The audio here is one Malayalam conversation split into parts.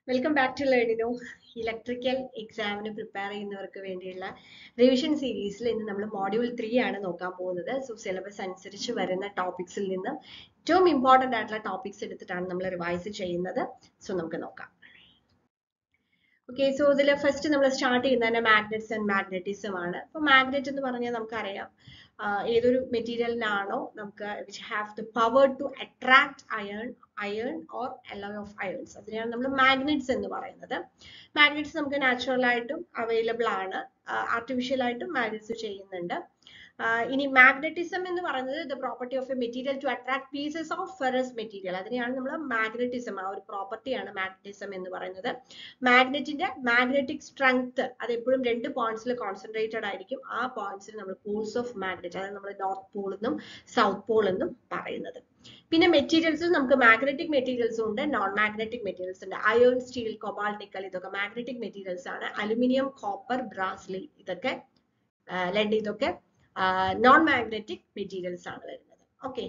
welcome back to Learnino electrical എക്സാമിന് പ്രിപ്പയർ ചെയ്യുന്നവർക്ക് വേണ്ടിയുള്ള റിവിഷൻ സീരീസിൽ ഇന്ന് നമ്മൾ മോഡ്യൂൾ ത്രീ ആണ് നോക്കാൻ പോകുന്നത് സോ സിലബസ് അനുസരിച്ച് വരുന്ന ടോപ്പിക്സിൽ നിന്ന് ഏറ്റവും ഇമ്പോർട്ടൻ്റ് ആയിട്ടുള്ള ടോപ്പിക്സ് എടുത്തിട്ടാണ് നമ്മൾ റിവൈസ് ചെയ്യുന്നത് സോ നമുക്ക് നോക്കാം ഓക്കെ സോ ഇതിൽ ഫസ്റ്റ് നമ്മൾ സ്റ്റാർട്ട് ചെയ്യുന്നത് തന്നെ മാഗ്നറ്റ്സ് ആൻഡ് മാഗ്നറ്റിസം ആണ് അപ്പോൾ മാഗ്നറ്റ് എന്ന് പറഞ്ഞാൽ നമുക്കറിയാം ഏതൊരു മെറ്റീരിയലിനാണോ നമുക്ക് which have the power to attract iron iron or alloy of irons അതിനെയാണ് നമ്മൾ മാഗ്നറ്റ്സ് എന്ന് പറയുന്നത് മാഗ്നറ്റ്സ് നമുക്ക് നാച്ചുറൽ ആയിട്ടും അവൈലബിൾ ആണ് ആർട്ടിഫിഷ്യൽ ആയിട്ടും മാഗ്നറ്റ്സ് ചെയ്യുന്നുണ്ട് ഇനി മാഗ്നറ്റിസം എന്ന് പറയുന്നത് the property of a material to attract pieces of ferrous material അതിനെയാണ് നമ്മൾ മാഗ്നറ്റിസം ആ ഒരു പ്രോപ്പർട്ടിയാണ് മാഗ്നറ്റിസം എന്ന് പറയുന്നത് മാഗ്നറ്റിന്റെ മാഗ്നറ്റിക് സ്ട്രെങ്ത് അത് എപ്പോഴും രണ്ട് പോയിന്റ്സിൽ കോൺസെൻട്രേറ്റഡ് ആയിരിക്കും ആ പോയിന്റ്സിൽ നമ്മൾ പോൾസ് ഓഫ് മാഗ്നറ്റ് അതായത് നമ്മൾ നോർത്ത് പോൾ എന്നും സൗത്ത് പോൾ എന്നും പറയുന്നത് പിന്നെ മെറ്റീരിയൽസ് നമുക്ക് മാഗ്നറ്റിക് മെറ്റീരിയൽസും ഉണ്ട് നോൺ മാഗ്നറ്റിക് മെറ്റീരിയൽസ് ഉണ്ട് അയേൺ സ്റ്റീൽ കൊബാൾട്ട് നിക്കൽ ഇതൊക്കെ മാഗ്നറ്റിക് മെറ്റീരിയൽസ് ആണ് അലുമിനിയം കോപ്പർ ബ്രാസ്ലി ഇതൊക്കെ ലെഡ് ഇതൊക്കെ നോൺ മാഗ്നറ്റിക് മെറ്റീരിയൽസ് ആണ് വരുന്നത് ഓക്കെ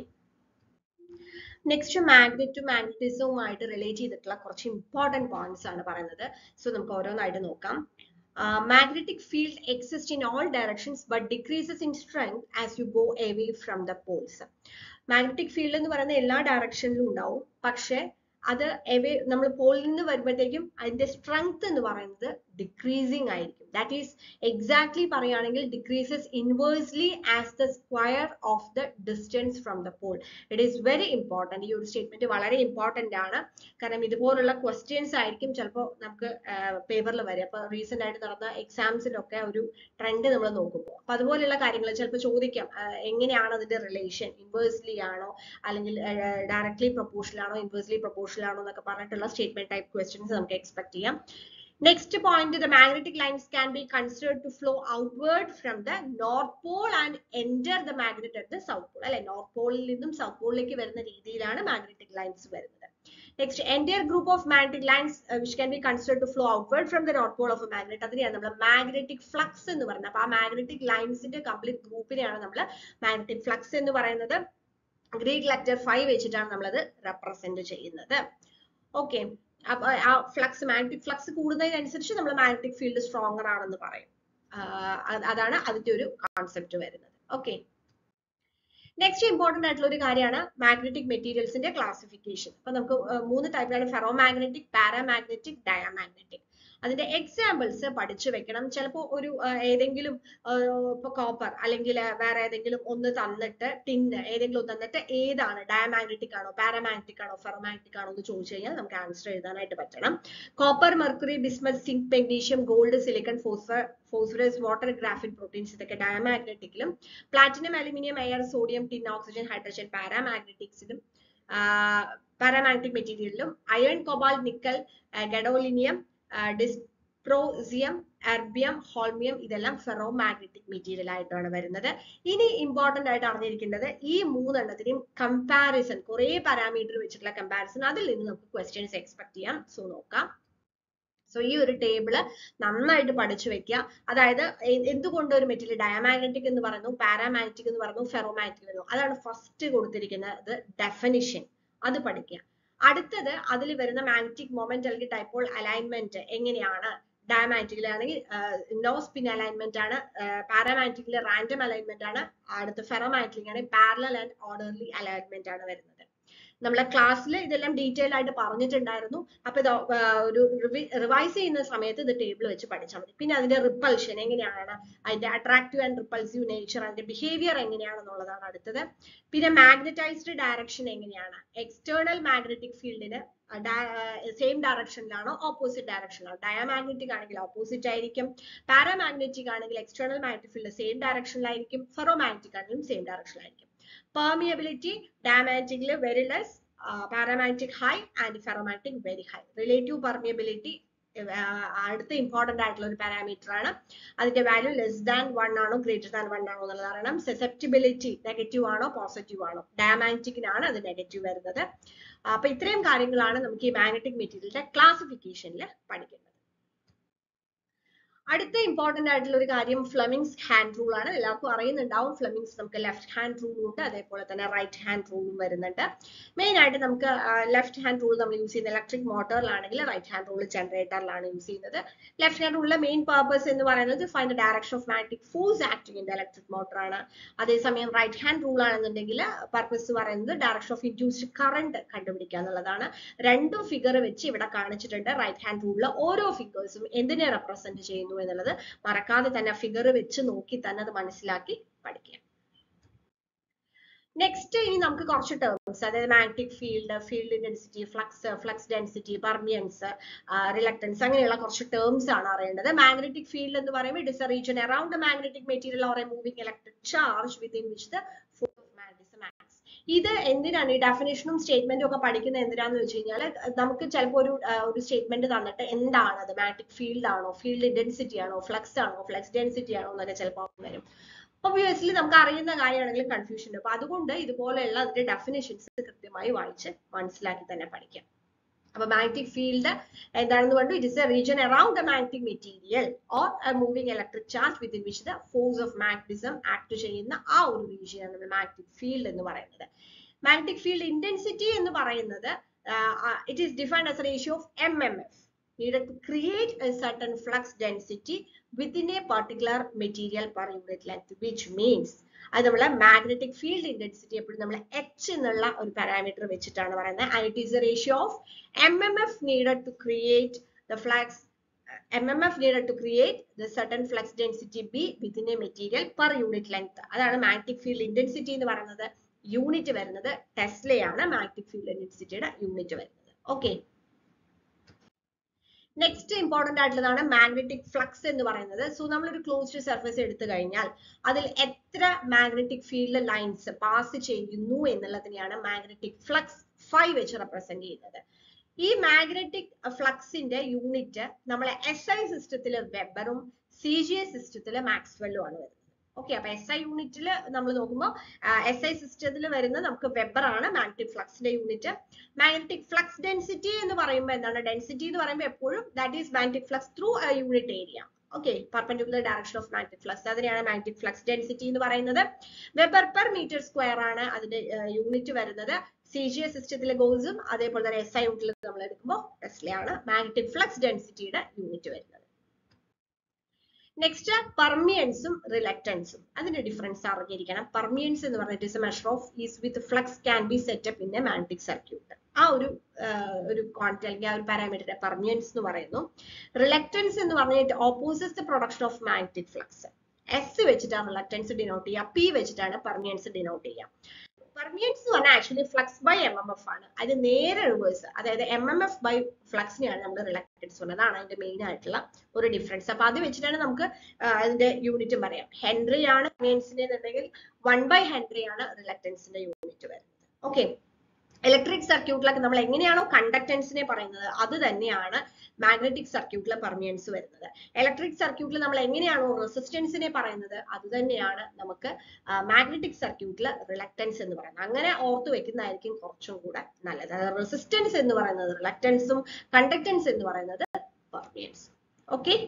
നെക്സ്റ്റ് മാഗ്നറ്റ് മാഗ്നറ്റിസവുമായിട്ട് റിലേറ്റ് ചെയ്തിട്ടുള്ള കുറച്ച് ഇമ്പോർട്ടൻറ്റ് പോയിന്റ്സ് ആണ് പറയുന്നത് സോ നമുക്ക് ഓരോന്നായിട്ട് നോക്കാം magnetic field exists in all directions but decreases in strength as you go away from the poles magnetic field എന്ന് പറയുന്ന എല്ലാ ഡയറക്ഷനിലും ഉണ്ടാവും പക്ഷെ അത് എവേ നമ്മൾ പോളിൽ നിന്ന് വരുമ്പോഴത്തേക്കും അതിന്റെ സ്ട്രെങ്ത് എന്ന് പറയുന്നത് ഡിക്രീസിങ് ആയിരിക്കും ദാറ്റ് ഈസ് എക്സാക്ട്ലി പറയുകയാണെങ്കിൽ decreases inversely as the square of the distance from the pole it is very important ഈ ഒരു സ്റ്റേറ്റ്മെന്റ് വളരെ ഇമ്പോർട്ടൻ്റ് ആണ് കാരണം ഇതുപോലുള്ള ക്വസ്റ്റ്യൻസ് ആയിരിക്കും ചിലപ്പോൾ നമുക്ക് പേപ്പറിൽ വരിക അപ്പോൾ റീസെന്റ് ആയിട്ട് നടന്ന എക്സാംസിലൊക്കെ ഒരു ട്രെൻഡ് നമ്മൾ നോക്കുമ്പോൾ അപ്പൊ അതുപോലെയുള്ള കാര്യങ്ങൾ ചിലപ്പോൾ ചോദിക്കാം എങ്ങനെയാണ് അതിന്റെ റിലേഷൻ ഇൻവേഴ്സ്ലി ആണോ അല്ലെങ്കിൽ ഡയറക്ട്ലി പ്രൊപ്പോർഷണൽ ആണോ ഇൻവേഴ്സ്ലി പ്രൊപ്പോർഷണൽ ആണോ എന്നൊക്കെ പറഞ്ഞിട്ടുള്ള സ്റ്റേറ്റ്മെന്റ് ടൈപ്പ് ക്വസ്റ്റ്യൻസ് നമുക്ക് എക്സ്പെക്ട് ചെയ്യാം next point the magnetic lines can be considered to flow outward from the north pole and enter the magnet at the south pole അല്ലെ നോർത്ത് പോളിൽ നിന്നും സൗത്ത് പോളിലേക്ക് വരുന്ന രീതിയിലാണ് മാഗ്നറ്റിക് ലൈൻസ് വരുന്നത് next entire group of magnetic lines which can be considered to flow outward from the north pole of magnet അതിനെയാണ് നമ്മൾ മാഗ്നറ്റിക് ഫ്ലക്സ് എന്ന് പറയുന്നത് അപ്പൊ ആ മാഗ്നറ്റിക് ലൈൻസിന്റെ കംപ്ലീറ്റ് ഗ്രൂപ്പിനെയാണ് നമ്മൾ മാഗ്നറ്റിക് ഫ്ലക്സ് എന്ന് പറയുന്നത് ഗ്രീക്ക് ലെറ്റർ ഫൈവ് വെച്ചിട്ടാണ് നമ്മളത് റെപ്രസെന്റ് ചെയ്യുന്നത് ഓക്കെ അപ്പൊ ആ ഫ്ലക്സ് മാഗ്നറ്റിക് ഫ്ലക്സ് കൂടുന്നതിനനുസരിച്ച് നമ്മൾ മാഗ്നറ്റിക് ഫീൽഡ് സ്ട്രോങ്ങർ ആണെന്ന് പറയും അതാണ് അതിന്റെ ഒരു കോൺസെപ്റ്റ് വരുന്നത് ഓക്കെ നെക്സ്റ്റ് ഇമ്പോർട്ടന്റ് ആയിട്ടുള്ള ഒരു കാര്യമാണ് മാഗ്നറ്റിക് മെറ്റീരിയൽസിന്റെ ക്ലാസിഫിക്കേഷൻ അപ്പൊ നമുക്ക് മൂന്ന് ടൈപ്പിലാണ് ഫെറോ മാഗ്നറ്റിക് പാരാമാഗ്നറ്റിക് ഡയാമാഗ്നറ്റിക് അതിന്റെ എക്സാമ്പിൾസ് പഠിച്ചു വെക്കണം ചിലപ്പോൾ ഒരു ഏതെങ്കിലും ഇപ്പൊ കോപ്പർ അല്ലെങ്കിൽ വേറെ ഏതെങ്കിലും ഒന്ന് തന്നിട്ട് ടിന്ന് ഏതെങ്കിലും ഒന്ന് തന്നിട്ട് ഏതാണ് ഡയമാഗ്നറ്റിക് ആണോ പാരാമാഗ്നറ്റിക് ആണോ ഫെറോമാഗ്നറ്റിക് ആണോ എന്ന് ചോദിച്ചു കഴിഞ്ഞാൽ നമുക്ക് ആൻസർ എഴുതാനായിട്ട് പറ്റണം copper mercury bismuth zinc magnesium gold silicon phosphor phosphorus water graphic proteins ഇതൊക്കെ ഡയമാഗ്നറ്റിക്കിലും platinum aluminium air sodium tin oxygen hydrogen പാരാമാഗ്നറ്റിക്സിലും പാരാമാഗ്നറ്റിക് മെറ്റീരിയലിലും iron cobalt nickel gadolinium dysprosium erbium holmium ഇതെല്ലാം ഫെറോ മാഗ്നറ്റിക് മെറ്റീരിയൽ ആയിട്ടാണ് വരുന്നത് ഇനി ഇമ്പോർട്ടന്റ് ആയിട്ട് അറിഞ്ഞിരിക്കേണ്ടത് ഈ മൂന്നെണ്ണത്തിനും കമ്പാരിസൺ കുറെ പാരാമീറ്റർ വെച്ചിട്ടുള്ള കമ്പാരിസൺ അതിൽ നിന്ന് നമുക്ക് ക്വസ്റ്റ്യൻസ് എക്സ്പെക്ട് ചെയ്യാം സോ നോക്കാം സോ ഈ ഒരു ടേബിള് നന്നായിട്ട് പഠിച്ചു വെക്കുക അതായത് എന്തുകൊണ്ട് ഒരു മെറ്റീരിയൽ ഡയമാഗ്നറ്റിക് എന്ന് പറയുന്നു പാരാമാഗ്നറ്റിക് എന്ന് പറയുന്നു ഫെറോമാഗ്നറ്റിക് എന്ന് അതാണ് ഫസ്റ്റ് കൊടുത്തിരിക്കുന്നത് ഡെഫിനിഷൻ അത് പഠിക്കുക അടുത്തത് അതിൽ വരുന്ന മാഗ്നറ്റിക് മൊമെന്റ് അല്ലെങ്കിൽ ഡൈപോൾ അലൈൻമെന്റ് എങ്ങനെയാണ് ഡയമാഗ്നറ്റിക്കിലാണെങ്കിൽ നോ സ്പിൻ അലൈൻമെന്റ് ആണ് പാരാമാഗ്നറ്റിക്കിൽ റാൻഡം അലൈൻമെന്റ് ആണ് അടുത്ത ഫെറോമാഗ്നറ്റിക്കിലാണെങ്കിൽ പാരലൽ ആൻഡ് ഓർഡർലി അലൈൻമെന്റ് ആണ് വരുന്നത് നമ്മളെ ക്ലാസ്സിൽ ഇതെല്ലാം ഡീറ്റെയിൽ ആയിട്ട് പറഞ്ഞിട്ടുണ്ടായിരുന്നു അപ്പൊ ഇത് ഒരു റിവൈസ് ചെയ്യുന്ന സമയത്ത് ഇത് ടേബിൾ വെച്ച് പഠിച്ചാൽ മതി പിന്നെ അതിന്റെ റിപ്പൾഷൻ എങ്ങനെയാണ് അതിന്റെ അട്രാക്റ്റീവ് ആൻഡ് റിപ്പൾസീവ് നേച്ചർ അതിന്റെ ബിഹേവിയർ എങ്ങനെയാണെന്നുള്ളതാണ് അടുത്തത് പിന്നെ മാഗ്നറ്റൈസ്ഡ് ഡയറക്ഷൻ എങ്ങനെയാണ് എക്സ്റ്റേണൽ മാഗ്നറ്റിക് ഫീൽഡിന് സെയിം ഡയറക്ഷനിലാണോ ഓപ്പോസിറ്റ് ഡയറക്ഷനിലാണോ ഡയമാഗ്നറ്റിക് ആണെങ്കിൽ ഓപ്പോസിറ്റ് ആയിരിക്കും പാരാമാഗ്നറ്റിക് ആണെങ്കിൽ എക്സ്റ്റേണൽ മാഗ്നറ്റിക് ഫീൽഡ് സെയിം ഡയറക്ഷനിലായിരിക്കും ഫെറോമാഗ്നറ്റിക് ആണെങ്കിലും സെയിം ഡയറക്ഷനിലായിരിക്കും പെർമിയബിലിറ്റി ഡയമാഗ്നറ്റിക്കിൽ very less paramagnetic high and ferromagnetic very high relative permeability അടുത്ത ഇമ്പോർട്ടന്റ് ആയിട്ടുള്ള ഒരു പാരാമീറ്റർ ആണ് അതിന്റെ വാല്യൂ ലെസ് ദാൻ വൺ ആണോ ഗ്രേറ്റർ ദാൻ വൺ ആണോ എന്നുള്ളത് അറിയണം സെസെപ്റ്റിബിലിറ്റി നെഗറ്റീവ് ആണോ പോസിറ്റീവ് ആണോ ഡയമാഗ്നറ്റിക്കിനാണ് അത് നെഗറ്റീവ് വരുന്നത് അപ്പൊ ഇത്രയും കാര്യങ്ങളാണ് നമുക്ക് ഈ മാഗ്നറ്റിക് മെറ്റീരിയലിന്റെ ക്ലാസിഫിക്കേഷനിൽ പഠിക്കുന്നത് അടുത്ത ഇമ്പോർട്ടന്റ് ആയിട്ടുള്ള ഒരു കാര്യം ഫ്ലെമിങ്സ് ഹാൻഡ് റൂൾ ആണ് എല്ലാവർക്കും അറിയുന്നുണ്ടാവും ഫ്ലെമിങ്സ് നമുക്ക് ലെഫ്റ്റ് ഹാൻഡ് റൂളും ഉണ്ട് അതേപോലെ തന്നെ റൈറ്റ് ഹാൻഡ് റൂളും വരുന്നുണ്ട് മെയിൻ ആയിട്ട് നമുക്ക് ലെഫ്റ്റ് ഹാൻഡ് റൂൾ നമ്മൾ യൂസ് ചെയ്യുന്ന ഇലക്ട്രിക് മോട്ടറിലാണെങ്കിൽ റൈറ്റ് ഹാൻഡ് റൂൾ ജനറേറ്ററിലാണ് യൂസ് ചെയ്യുന്നത് ലെഫ്റ്റ് ഹാൻഡ് റൂളിലെ മെയിൻ പർപ്പസ് എന്ന് പറയുന്നത് find the direction of magnetic force acting in the electric motor ആണ് അതേസമയം റൈറ്റ് ഹാൻഡ് റൂൾ ആണെന്നുണ്ടെങ്കിൽ പർപ്പസ് പറയുന്നത് ഡയറക്ഷൻ ഓഫ് ഇൻഡ്യൂസ്ഡ് കറണ്ട് കണ്ടുപിടിക്കുക എന്നുള്ളതാണ് രണ്ടും ഫിഗർ വെച്ച് ഇവിടെ കാണിച്ചിട്ടുണ്ട് റൈറ്റ് ഹാൻഡ് റൂളിൽ ഓരോ ഫിഗേഴ്സും എന്തിനെ റെപ്രസെന്റ് ചെയ്യുന്നു എന്നുള്ളത് മറക്കാതെ തന്നെ ഫിഗർ വെച്ച് നോക്കി തന്നെ അത് മനസ്സിലാക്കി പഠിക്കുക നെക്സ്റ്റ് ഇനി നമുക്ക് കുറച്ച് ടേംസ് അതായത് magnetic field field density flux flux density permeance reluctance അങ്ങനെയുള്ള കുറച്ച് ടേംസ് ആണ് അറിയേണ്ടത് മാഗ്നറ്റിക് ഫീൽഡ് എന്ന് പറയുമ്പോൾ it is a region around magnetic material or a moving electric charge within which the force of magnetism acts ഇത് എന്തിനാണ് ഈ ഡെഫിനേഷനും സ്റ്റേറ്റ്മെന്റും ഒക്കെ പഠിക്കുന്നത് എന്തിനാന്ന് വെച്ച് കഴിഞ്ഞാൽ നമുക്ക് ചിലപ്പോൾ ഒരു ഒരു സ്റ്റേറ്റ്മെന്റ് തന്നിട്ട് എന്താണ് അത് മാഗ്നറ്റിക് ഫീൽഡ് ആണോ ഫീൽഡ് ഇന്റൻസിറ്റി ആണോ ഫ്ലക്സ് ആണോ ഫ്ലക്സ് ഡെൻസിറ്റി ആണോ എന്നൊക്കെ ചിലപ്പോൾ വരും ഒബ്വിയസ്ലി നമുക്ക് അറിയുന്ന കാര്യമാണെങ്കിലും കൺഫ്യൂഷൻ ഉണ്ട് അപ്പൊ അതുകൊണ്ട് ഇതുപോലെയുള്ള അതിന്റെ ഡെഫിനേഷൻസ് കൃത്യമായി വായിച്ച് മനസ്സിലാക്കി തന്നെ പഠിക്കാം അപ്പൊ മാഗ്നറ്റിക് ഫീൽഡ് എന്താണെന്ന് പറഞ്ഞു it is a region around a magnetic material or a moving electric charge within which the force of magnetism act ചെയ്യുന്ന ആ ഒരു റീജിയൻ ആണ് നമ്മൾ മാഗ്നറ്റിക് ഫീൽഡ് എന്ന് പറയുന്നത് മാഗ്നറ്റിക് ഫീൽഡ് ഇന്റൻസിറ്റി എന്ന് പറയുന്നത് it is defined as ratio of M M F needed to create a certain flux density within a particular material per unit length which means അത് നമ്മളെ മാഗ്നറ്റിക് ഫീൽഡ് ഇന്റൻസിറ്റി എപ്പോഴും നമ്മൾ എച്ച് എന്നുള്ള ഒരു പാരാമീറ്റർ വെച്ചിട്ടാണ് പറയുന്നത് and it is a ratio of M M F needed to create the flux M M F needed to create the certain flux density B within a material per unit length അതാണ് മാഗ്നറ്റിക് ഫീൽഡ് ഇന്റൻസിറ്റി എന്ന് പറയുന്നത് യൂണിറ്റ് വരുന്നത് ടെസ്ലയാണ് മാഗ്നറ്റിക് ഫീൽഡ് ഇന്റൻസിറ്റിയുടെ യൂണിറ്റ് വരുന്നത് ഓക്കെ നെക്സ്റ്റ് ഇമ്പോർട്ടന്റ് ആയിട്ടുള്ളതാണ് മാഗ്നറ്റിക് ഫ്ലക്സ് എന്ന് പറയുന്നത് സോ നമ്മളൊരു ക്ലോസ്ഡ് സർഫേസ് എടുത്തു കഴിഞ്ഞാൽ അതിൽ എത്ര മാഗ്നറ്റിക് ഫീൽഡ് ലൈൻസ് പാസ് ചെയ്യുന്നു എന്നുള്ളതിനെയാണ് മാഗ്നറ്റിക് ഫ്ലക്സ് ഫൈവ് വെച്ച് റെപ്രസെന്റ് ചെയ്യുന്നത് ഈ മാഗ്നറ്റിക് ഫ്ലക്സിന്റെ യൂണിറ്റ് നമ്മളെ എസ് ഐ സിസ്റ്റത്തില് വെബറും സി ജി എ സിസ്റ്റത്തില് മാക്സ്വെല്ലും ആണ് വരുന്നത് ഓക്കെ അപ്പൊ എസ് ഐ യൂണിറ്റിൽ നമ്മൾ നോക്കുമ്പോൾ എസ് ഐ സിസ്റ്റത്തിൽ വരുന്ന നമുക്ക് വെബർ ആണ് മാഗ്നറ്റിക് ഫ്ലക്സിന്റെ യൂണിറ്റ് മാഗ്നറ്റിക് ഫ്ലക്സ് ഡെൻസിറ്റി എന്ന് പറയുമ്പോൾ എന്താണ് ഡെൻസിറ്റി എന്ന് പറയുമ്പോൾ എപ്പോഴും that is magnetic flux through unit area okay perpendicular direction of magnetic flux അതിനെയാണ് മാഗ്നറ്റിക് ഫ്ലക്സ് ഡെൻസിറ്റി എന്ന് പറയുന്നത് വെബർ പെർ മീറ്റർ സ്ക്വയർ ആണ് അതിന്റെ യൂണിറ്റ് വരുന്നത് സി ജി എസ് സിസ്റ്റത്തിലെ ഗോൾസും അതേപോലെ തന്നെ എസ് ഐ യൂണിറ്റിൽ നമ്മൾ എടുക്കുമ്പോൾ ടെസ്ലയാണ് മാഗ്നറ്റിക് ഫ്ലക്സ് ഡെൻസിറ്റിയുടെ യൂണിറ്റ് വരുന്നത് നെക്സ്റ്റ് പെർമിയൻസും റിലക്റ്റൻസും അതിന്റെ ഡിഫറൻസ് അറിഞ്ഞിരിക്കണം പെർമിയൻസ് എന്ന് പറഞ്ഞിട്ട് is a measure of ease with flux can be set up in a magnetic circuit ആ ഒരു ഒരു ക്വാണ്ടിറ്റി അല്ലെങ്കിൽ ആ ഒരു പാരാമീറ്റർ പെർമിയൻസ് എന്ന് പറയുന്നു റിലക്റ്റൻസ് എന്ന് പറഞ്ഞിട്ട് opposite the production of magnetic flux S വെച്ചിട്ടാണ് റിലക്റ്റൻസ് ഡിനോട്ട് ചെയ്യുക പി വെച്ചിട്ടാണ് പെർമിയൻസ് ഡിനോട്ട് ചെയ്യുക പെർമിയൻസ് എന്ന് പറഞ്ഞാൽ actually flux by M M F ആണ് അത് നേരെ റിവേഴ്സ് അതായത് എം എം എഫ് ബൈ ഫ്ലക്സിനെയാണ് നമ്മൾ റിലക്റ്റൻസ് പറയുന്നത് അതാണ് അതിന്റെ മെയിൻ ആയിട്ടുള്ള ഒരു ഡിഫറൻസ് അപ്പൊ അത് വെച്ചിട്ടാണ് നമുക്ക് അതിന്റെ യൂണിറ്റും പറയാം ഹെൻറി ആണ് പെർമിയൻസിന്റെ എന്നുണ്ടെങ്കിൽ വൺ ബൈ ഹെൻറി ആണ് റിലക്റ്റൻസിന്റെ യൂണിറ്റ് വരുന്നത് ഓക്കെ ഇലക്ട്രിക് സർക്യൂട്ടിലൊക്കെ നമ്മൾ എങ്ങനെയാണോ കണ്ടക്ടൻസിനെ പറയുന്നത് അത് തന്നെയാണ് മാഗ്നറ്റിക് സർക്യൂട്ടിൽ പെർമിയൻസ് വരുന്നത് ഇലക്ട്രിക് സർക്യൂട്ടിൽ നമ്മൾ എങ്ങനെയാണോ റെസിസ്റ്റൻസിനെ പറയുന്നത് അത് തന്നെയാണ് നമുക്ക് മാഗ്നറ്റിക് സർക്യൂട്ടിൽ റിലക്റ്റൻസ് എന്ന് പറയുന്നത് അങ്ങനെ ഓർത്ത് വെക്കുന്നതായിരിക്കും കുറച്ചും കൂടെ നല്ലത് അതായത് റെസിസ്റ്റൻസ് എന്ന് പറയുന്നത് റിലക്റ്റൻസും കണ്ടക്ടൻസ് എന്ന് പറയുന്നത് permeance okay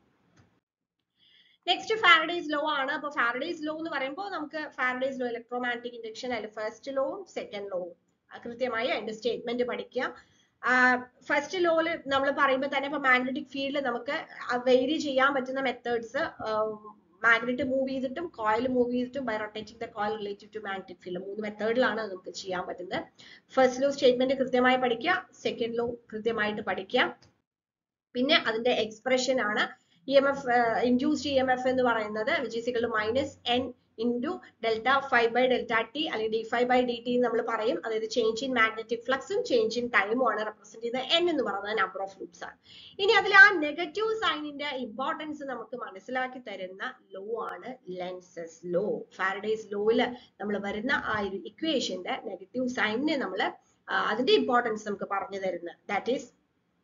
next Faraday's law ആണ് അപ്പൊ ഫാരഡേസ് ലോ എന്ന് പറയുമ്പോൾ നമുക്ക് ഫാരഡേസ് ലോ ഇലക്ട്രോമാഗ്നറ്റിക് ഇൻഡക്ഷൻ അതിൽ ഫസ്റ്റ് ലോവും സെക്കൻഡ് ലോവും കൃത്യമായി അതിന്റെ സ്റ്റേറ്റ്മെന്റ് പഠിക്കുക ഫസ്റ്റ് ലോയില് നമ്മൾ പറയുമ്പോൾ തന്നെ ഇപ്പൊ മാഗ്നറ്റിക് ഫീൽഡ് നമുക്ക് വെരി ചെയ്യാൻ പറ്റുന്ന മെത്തേഡ്സ് മാഗ്നറ്റ് മൂവ് ചെയ്തിട്ടും കോയിൽ മൂവ് ചെയ്തിട്ടും by rotating the coil relative to magnetic field മൂന്ന് മെത്തേഡിലാണ് നമുക്ക് ചെയ്യാൻ പറ്റുന്നത് ഫസ്റ്റ് ലോ സ്റ്റേറ്റ്മെന്റ് കൃത്യമായി പഠിക്കുക സെക്കൻഡ് ലോ കൃത്യമായിട്ട് പഠിക്കുക പിന്നെ അതിന്റെ എക്സ്പ്രഷൻ ആണ് E M F induced E M F എന്ന് പറയുന്നത് which is equal to minus N into delta five by delta T അല്ലെങ്കിൽ D five by D T നമ്മൾ പറയും അതായത് ചേഞ്ച് ഇൻ മാഗ്നറ്റിക് ഫ്ലക്സും ചേഞ്ച് ഇൻ ടൈമും ആണ് റെപ്രസെന്റ് ചെയ്യുന്നത് എൻ എന്ന് പറയുന്നത് നമ്പർ ഓഫ് ലൂപ്സ് ആണ് ഇനി അതിൽ ആ നെഗറ്റീവ് സൈനിന്റെ ഇമ്പോർട്ടൻസ് നമുക്ക് മനസ്സിലാക്കി തരുന്ന ലോ ആണ് ലെൻസസ് ലോ ഫാരഡേസ് ലോയില് നമ്മൾ വരുന്ന ആ ഒരു ഇക്വേഷന്റെ നെഗറ്റീവ് സൈനിനെ നമ്മൾ അതിന്റെ ഇമ്പോർട്ടൻസ് നമുക്ക് പറഞ്ഞു തരുന്നത് that is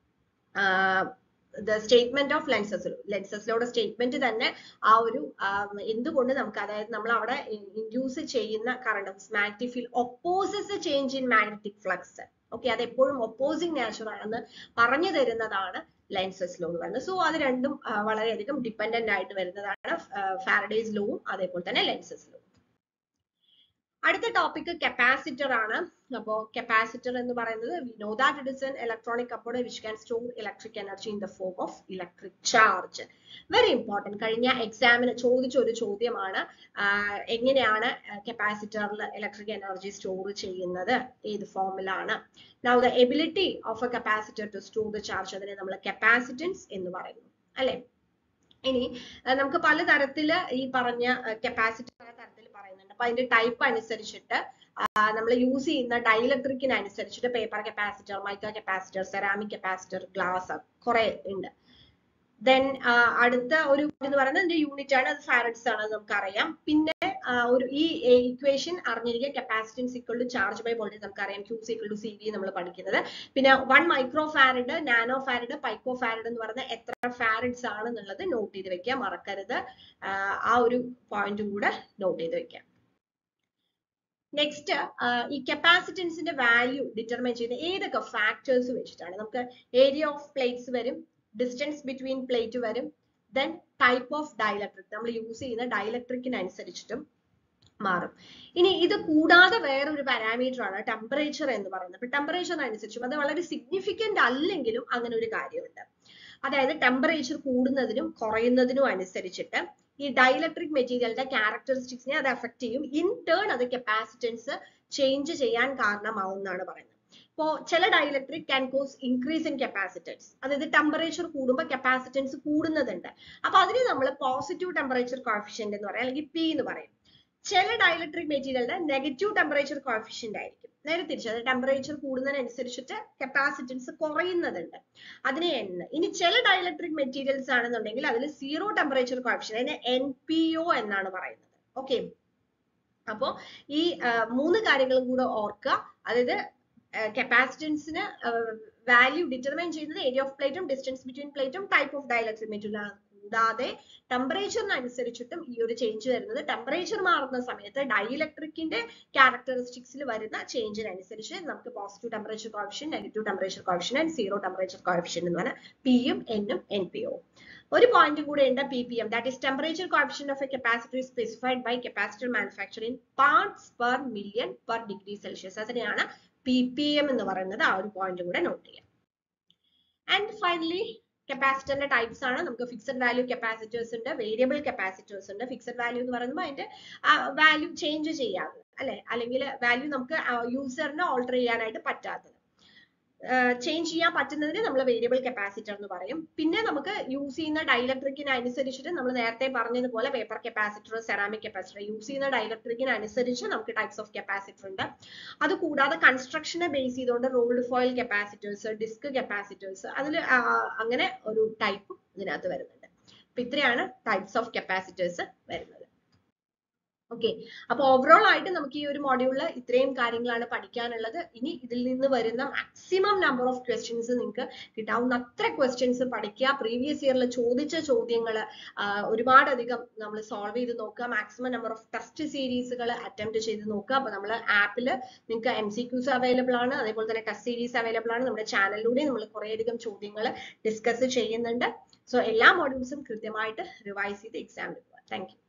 the statement of Lenz's ലെൻസസിലോടെ സ്റ്റേറ്റ്മെന്റ് തന്നെ ആ ഒരു എന്തുകൊണ്ട് നമുക്ക് അതായത് നമ്മൾ അവിടെ ഇൻഡ്യൂസ് ചെയ്യുന്ന current magnetic field opposes change in magnetic flux okay അത് എപ്പോഴും ഒപ്പോസിങ് നാച്ചർ ആണെന്ന് പറഞ്ഞു തരുന്നതാണ് ലെൻസസ് ലോ എന്ന് പറയുന്നത് സോ അത് രണ്ടും ആ, വളരെയധികം ഡിപ്പെൻഡന്റ് ആയിട്ട് വരുന്നതാണ് ഫാരഡേസ് ലോവും അതേപോലെ തന്നെ ലെൻസസ് ലോ അടുത്ത ടോപ്പിക് കപ്പാസിറ്റർ ആണ് അപ്പോ കപ്പാസിറ്റർ എന്ന് പറയുന്നത് we know that it is an electronic component which can store electric energy in the form of electric charge very important കഴിഞ്ഞ എക്സാമിന് ചോദിച്ച ഒരു ചോദ്യമാണ് ആഹ് എങ്ങനെയാണ് കപ്പാസിറ്ററിൽ ഇലക്ട്രിക് എനർജി സ്റ്റോർ ചെയ്യുന്നത് ഏത് ഫോമിലാണ് now the ability of a capacitor to store the charge അതിനെ നമ്മൾ കപ്പാസിറ്റൻസ് എന്ന് പറയുന്നു അല്ലെ ഇനി അഹ് നമുക്ക് പലതരത്തില് ഈ പറഞ്ഞ കപ്പാസിറ്റർ പല തരത്തിൽ പറയുന്നുണ്ട് അപ്പൊ അതിന്റെ ടൈപ്പ് അനുസരിച്ചിട്ട് നമ്മൾ യൂസ് ചെയ്യുന്ന ഡൈലക്ട്രിക്കിന് അനുസരിച്ചിട്ട് paper capacitor mica capacitor ceramic capacitor glass കുറെ ഉണ്ട് ദെൻ അടുത്ത ഒരു എന്ന് പറയുന്നത് ഇതിന്റെ യൂണിറ്റ് ആണ് അത് ഫാരഡ്സ് ആണ് അത് നമുക്കറിയാം പിന്നെ ആ, ഒരു ഈ ഇക്വേഷൻ അറിഞ്ഞിരിക്കുക capacitance equal to charge by voltage നമുക്കറിയാം Q is equal to C V നമ്മൾ പഠിക്കുന്നത് പിന്നെ one micro farad nano farad pico farad എന്ന് പറയുന്ന എത്ര ഫാരഡ്സ് ആണെന്നുള്ളത് നോട്ട് ചെയ്ത് വെക്കുക മറക്കരുത് ആ, ആ ഒരു പോയിന്റും കൂടെ നോട്ട് ചെയ്ത് വെക്കുക നെക്സ്റ്റ് ഈ കപ്പാസിറ്റൻസിന്റെ വാല്യൂ ഡിറ്റർമൈൻ ചെയ്യുന്ന ഏതൊക്കെ ഫാക്ടേഴ്സ് വെച്ചിട്ടാണ് നമുക്ക് ഏരിയ ഓഫ് പ്ലേറ്റ്സ് വരും ഡിസ്റ്റൻസ് ബിറ്റ്വീൻ പ്ലേറ്റ് വരും ദെൻ ടൈപ്പ് ഓഫ് ഡയലക്ട്രിക് നമ്മൾ യൂസ് ചെയ്യുന്ന ഡയലക്ട്രിക്കിന് അനുസരിച്ചിട്ടും മാറും ഇനി ഇത് കൂടാതെ വേറൊരു പാരാമീറ്റർ ആണ് ടെമ്പറേച്ചർ എന്ന് പറയുന്നത് അപ്പൊ ടെമ്പറേച്ചർ അനുസരിച്ചും അത് വളരെ സിഗ്നിഫിക്കന്റ് അല്ലെങ്കിലും അങ്ങനെ ഒരു കാര്യമുണ്ട് അതായത് ടെമ്പറേച്ചർ കൂടുന്നതിനും കുറയുന്നതിനും അനുസരിച്ചിട്ട് ഈ ഡൈലക്ട്രിക് മെറ്റീരിയലിന്റെ ക്യാരക്ടറിസ്റ്റിക്സിനെ അത് എഫക്ട് ചെയ്യും ഇൻ ടേൺ അത് കപ്പാസിറ്റൻസ് ചേഞ്ച് ചെയ്യാൻ കാരണമാവും എന്നാണ് പറയുന്നത് ഇപ്പോ ചില dielectric can cause increase in capacitance അതായത് ടെമ്പറേച്ചർ കൂടുമ്പോൾ കപ്പാസിറ്റൻസ് കൂടുന്നതുണ്ട് അപ്പൊ അതിന് നമ്മൾ പോസിറ്റീവ് ടെമ്പറേച്ചർ കോഫിഷ്യന്റ് എന്ന് പറയാം അല്ലെങ്കിൽ പി എന്ന് പറയും ചില ഡൈലക്ട്രിക് മെറ്റീരിയലിന്റെ നെഗറ്റീവ് ടെമ്പറേച്ചർ കോഫിഷ്യന്റ് ആയിരിക്കും നേരെ തിരിച്ച് അത് ടെമ്പറേച്ചർ കൂടുന്നതിനനുസരിച്ചിട്ട് കപ്പാസിറ്റൻസ് കുറയുന്നതുണ്ട് അതിനെ എൻ ഇനി ചില ഡൈലക്ട്രിക് മെറ്റീരിയൽസ് ആണെന്നുണ്ടെങ്കിൽ അതിൽ സീറോ ടെമ്പറേച്ചർ കോഫിഷ്യൻ അതിനെ എൻ പി ഒ എന്നാണ് പറയുന്നത് ഓക്കെ അപ്പോ ഈ ആ, മൂന്ന് കാര്യങ്ങളും കൂടെ ഓർക്കുക അതായത് കപ്പാസിറ്റൻസിന് വാല്യൂ ഡിറ്റർമൈൻ ചെയ്യുന്നത് ഏരിയ ഓഫ് പ്ലേറ്റും ഡിസ്റ്റൻസ് ബിറ്റ്വീൻ പ്ലേറ്റും ടൈപ്പ് ഓഫ് ഡയലക്ട്രിക് മെറ്റീരിയൽ ആണ് കൂടാതെ ടെമ്പറേച്ചറിനനുസരിച്ചിട്ടും ഈ ഒരു ചേഞ്ച് വരുന്നത് ടെമ്പറേച്ചർ മാറുന്ന സമയത്ത് ഡൈലക്ട്രിക്കിന്റെ ക്യാരക്ടറിസ്റ്റിക്സിൽ വരുന്ന ചേഞ്ചിനനുസരിച്ച് നമുക്ക് positive temperature coefficient negative temperature coefficient and zero temperature coefficient എന്ന് പറഞ്ഞാൽ പിയും എന്നും എൻ പി ഒ ഒരു പോയിന്റ് കൂടെ ഉണ്ട് P P M that is temperature coefficient of a capacitor specified by capacitor manufacture in parts per million per degree Celsius അതിനെയാണ് പി പി എം എന്ന് പറയുന്നത് ആ ഒരു പോയിന്റ് കൂടെ നോട്ട് ചെയ്യാം ആൻഡ് ഫൈനലി കപ്പാസിറ്ററിന്റെ ടൈപ്സ് ആണ് നമുക്ക് ഫിക്സഡ് വാല്യൂ കപ്പാസിറ്റേഴ്സ് ഉണ്ട് വേരിയബിൾ കപ്പാസിറ്റേഴ്സ് ഉണ്ട് ഫിക്സഡ് വാല്യൂ എന്ന് പറയുമ്പോൾ അതിന്റെ വാല്യൂ ചേഞ്ച് ചെയ്യാതെ അല്ലെ അല്ലെങ്കിൽ വാല്യൂ നമുക്ക് യൂസറിന് ഓൾട്ടർ ചെയ്യാനായിട്ട് പറ്റാത്തത് ചേഞ്ച് ചെയ്യാൻ പറ്റുന്നതിന് നമ്മൾ വേരിയബിൾ കപ്പാസിറ്റർ എന്ന് പറയും പിന്നെ നമുക്ക് യൂസ് ചെയ്യുന്ന ഡൈലക്ട്രിക്കിന് അനുസരിച്ചിട്ട് നമ്മൾ നേരത്തെ പറഞ്ഞതുപോലെ paper capacitor ceramic capacitor use ചെയ്യുന്ന ഡൈലക്ട്രിക്കിന് അനുസരിച്ച് നമുക്ക് ടൈപ്സ് ഓഫ് കപ്പാസിറ്റർ ഉണ്ട് അത് കൂടാതെ കൺസ്ട്രക്ഷനെ ബേസ് ചെയ്തുകൊണ്ട് rolled foil capacitors disc capacitors അതിൽ അങ്ങനെ ഒരു ടൈപ്പും ഇതിനകത്ത് വരുന്നുണ്ട് അപ്പൊ ഇത്രയാണ് ടൈപ്സ് ഓഫ് കപ്പാസിറ്റേഴ്സ് വരുന്നത് ഓക്കെ അപ്പൊ ഓവറോൾ ആയിട്ട് നമുക്ക് ഈ ഒരു മോഡ്യൂളിൽ ഇത്രയും കാര്യങ്ങളാണ് പഠിക്കാനുള്ളത് ഇനി ഇതിൽ നിന്ന് വരുന്ന മാക്സിമം നമ്പർ ഓഫ് ക്വസ്റ്റ്യൻസ് നിങ്ങൾക്ക് കിട്ടാവുന്ന അത്ര ക്വസ്റ്റ്യൻസ് പഠിക്കുക പ്രീവിയസ് ഇയറിൽ ചോദിച്ച ചോദ്യങ്ങൾ ഒരുപാടധികം നമ്മൾ സോൾവ് ചെയ്ത് നോക്കുക മാക്സിമം നമ്പർ ഓഫ് ടെസ്റ്റ് സീരീസുകൾ അറ്റംപ്റ്റ് ചെയ്ത് നോക്കുക അപ്പൊ നമ്മൾ ആപ്പിൽ നിങ്ങൾക്ക് എം സി ക്യൂസ് അവൈലബിൾ ആണ് അതേപോലെ തന്നെ ടെസ്റ്റ് സീരീസ് അവൈലബിൾ ആണ് നമ്മുടെ ചാനലിലൂടെ നമ്മൾ കുറേയധികം ചോദ്യങ്ങൾ ഡിസ്കസ് ചെയ്യുന്നുണ്ട് സോ എല്ലാ മോഡ്യൂൾസും കൃത്യമായിട്ട് റിവൈസ് ചെയ്ത് എക്സാമിന് പോകാം താങ്ക് യു